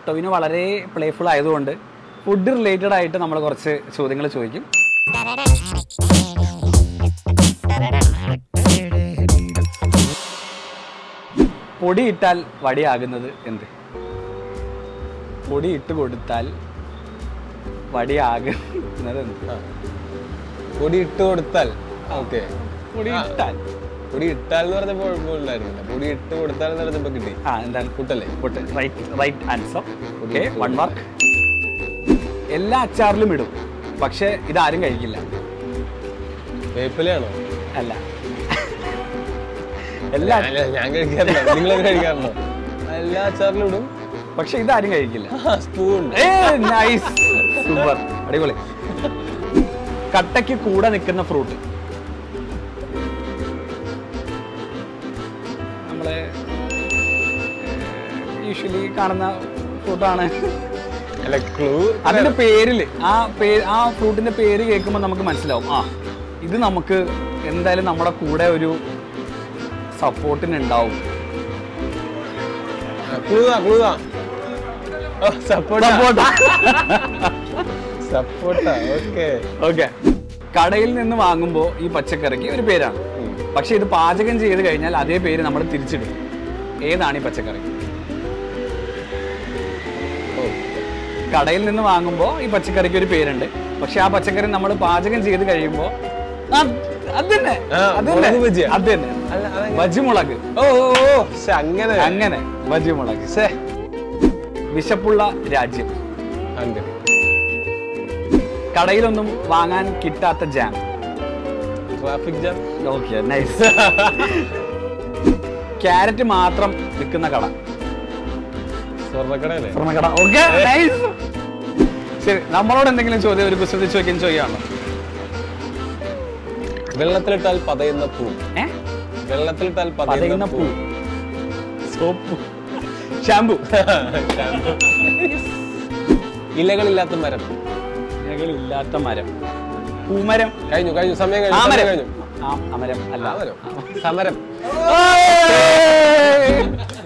ടൊവിനോ വളരെ പ്ലേഫുൾ ആയതുകൊണ്ട് food related ആയിട്ട് നമ്മൾ കുറച്ച് ചോദ്യങ്ങൾ ചോദിക്കും പൊടി ഇട്ടാൽ വടിയാകുന്നത് എന്ത് പൊടി ഇട്ട് കൊടുത്താൽ വടിയാകുന്നത് എന്ത് ആ. പൊടി ഇട്ട് കൊടുത്താൽ ഓക്കെ പൊടി ഇട്ടാൽ പൊടി ഇട്ടാൽ എന്ന് പറഞ്ഞപ്പോൾ കുഴപ്പമില്ലായിരുന്നില്ല പൊടി ഇട്ട് കൊടുത്താൽ എന്ന് പറഞ്ഞപ്പോൾ കിട്ടി ആ എന്താണ് കുട്ടല്ലേ പൊട്ട് right right answer okay one mark എല്ലാ അച്ചാറിലും ഇടും പക്ഷെ ഇതാരും കഴിക്കില്ല വേപ്പിലയാണോ അല്ല എല്ലാ അല്ല, ഞാൻ കഴിക്കാറില്ല നിങ്ങളത് കഴിക്കാറുണ്ടോ എല്ലാ അച്ചാറിലും ഇടും പക്ഷെ ഇതാരും കഴിക്കില്ല സ്പൂൺ നൈസ് സൂപ്പർ അടിപൊളി കട്ടയ്ക്ക് കൂടെ നിൽക്കുന്ന ഫ്രൂട്ട് നമ്മള് യൂഷ്വലി കാണുന്ന ഫ്രൂട്ടാണ് അല്ല ക്ലൂ അതിന്റെ പേരില് ആ പേര് ആ ഫ്രൂട്ടിന്റെ പേര് കേൾക്കുമ്പോൾ നമുക്ക് മനസ്സിലാവും ആ ഇത് നമുക്ക് എന്തായാലും നമ്മുടെ കൂടെ ഒരു സപ്പോർട്ടിന് ഉണ്ടാവും ക്ലൂതാ ക്ലൂതാ സപ്പോർട്ട് സപ്പോർട്ട് സപ്പോർട്ടാ ഓക്കെ ഓക്കെ കടയിൽ നിന്ന് വാങ്ങുമ്പോൾ ഈ പച്ചക്കറിക്ക് ഒരു പേരാണ് പക്ഷെ ഇത് പാചകം ചെയ്ത് കഴിഞ്ഞാൽ അതേ പേര് നമ്മൾ തിരിച്ചിടും ഏതാണ് ഈ പച്ചക്കറി കടയിൽ നിന്ന് വാങ്ങുമ്പോൾ ഈ പച്ചക്കറിക്ക് ഒരു പേരുണ്ട് പക്ഷെ ആ പച്ചക്കറി നമ്മൾ പാചകം ചെയ്ത് കഴിയുമ്പോൾ അത് തന്നെ ആ, അത് മുളക് തന്നെ ബജിയാ? അത് തന്നെ അല്ല അതെങ്ങനെ? ബജിമുളക് ഓ ഓ, ഓ ശ്ശെ, അങ്ങനെ അങ്ങനെ ബജിമുളക് ശ്ശെ. വിശപ്പുള്ള രാജ്യം ഹംഗറി കടയിലൊന്നും വാങ്ങാൻ കിട്ടാത്ത jam traffic jam okay nice carrot മാത്രം വിൽക്കുന്ന കട സ്വർണ്ണക്കടയല്ലേ സ്വർണ്ണക്കട ഓക്കെ നൈസ് ശരി നമ്മളോട് എന്തെങ്കിലും ചോദ്യം ഒരു കുസൃതി ചോദിക്കാൻ ചോദിക്കാണോ വെള്ളത്തിലിട്ടാൽ പതയുന്ന പൂ ഏ വെള്ളത്തിലിട്ടാൽ പതയുന്ന പതയുന്ന പൂ പൂ സോപ്പ് ഷാമ്പു ഷാമ്പു. ഇലകളില്ലാത്ത മരം ഇലകളില്ലാത്ത മരം പൂമരം കഴിഞ്ഞു കഴിഞ്ഞു സമയം കഴിഞ്ഞു സമയം ആമരം കഴിഞ്ഞു ആ അമരം അല്ല ആ മരം സമരം ഏയ്!